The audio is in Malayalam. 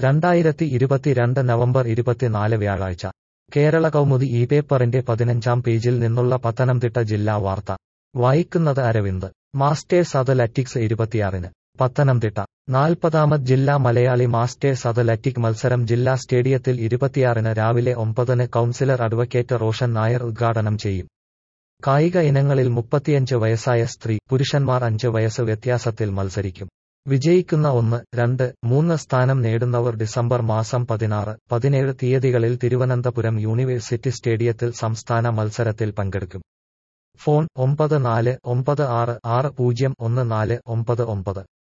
രണ്ടായിരത്തി ഇരുപത്തിരണ്ട് നവംബർ ഇരുപത്തിനാല് വ്യാഴാഴ്ച കേരള കൗമുദി ഈ പേപ്പറിന്റെ പതിനഞ്ചാം പേജിൽ നിന്നുള്ള പത്തനംതിട്ട ജില്ലാ വാർത്ത വായിക്കുന്നത് അരവിന്ദ് മാസ്റ്റേഴ്സ് അത്ലറ്റിക്സ് ഇരുപത്തിയാറിന് പത്തനംതിട്ട നാൽപ്പതാമത് ജില്ലാ മലയാളി മാസ്റ്റേഴ്സ് അത്ലറ്റിക് മത്സരം ജില്ലാ സ്റ്റേഡിയത്തിൽ ഇരുപത്തിയാറിന് രാവിലെ ഒമ്പതിന് കൌൺസിലർ അഡ്വക്കേറ്റ് റോഷൻ നായർ ഉദ്ഘാടനം ചെയ്യും കായിക ഇനങ്ങളിൽ മുപ്പത്തിയഞ്ച് വയസ്സായ സ്ത്രീ പുരുഷന്മാർ അഞ്ച് വയസ്സ് വ്യത്യാസത്തിൽ മത്സരിക്കും വിജയിക്കുന്ന ഒന്ന് രണ്ട് മൂന്ന് സ്ഥാനം നേടുന്നവർ ഡിസംബർ മാസം പതിനാറ് പതിനേഴ് തീയതികളിൽ തിരുവനന്തപുരം യൂണിവേഴ്സിറ്റി സ്റ്റേഡിയത്തിൽ സംസ്ഥാന മത്സരത്തിൽ പങ്കെടുക്കും ഫോൺ ഒമ്പത് നാല് ഒമ്പത് ആറ് ആറ് പൂജ്യം ഒന്ന് നാല് ഒമ്പത് ഒമ്പത്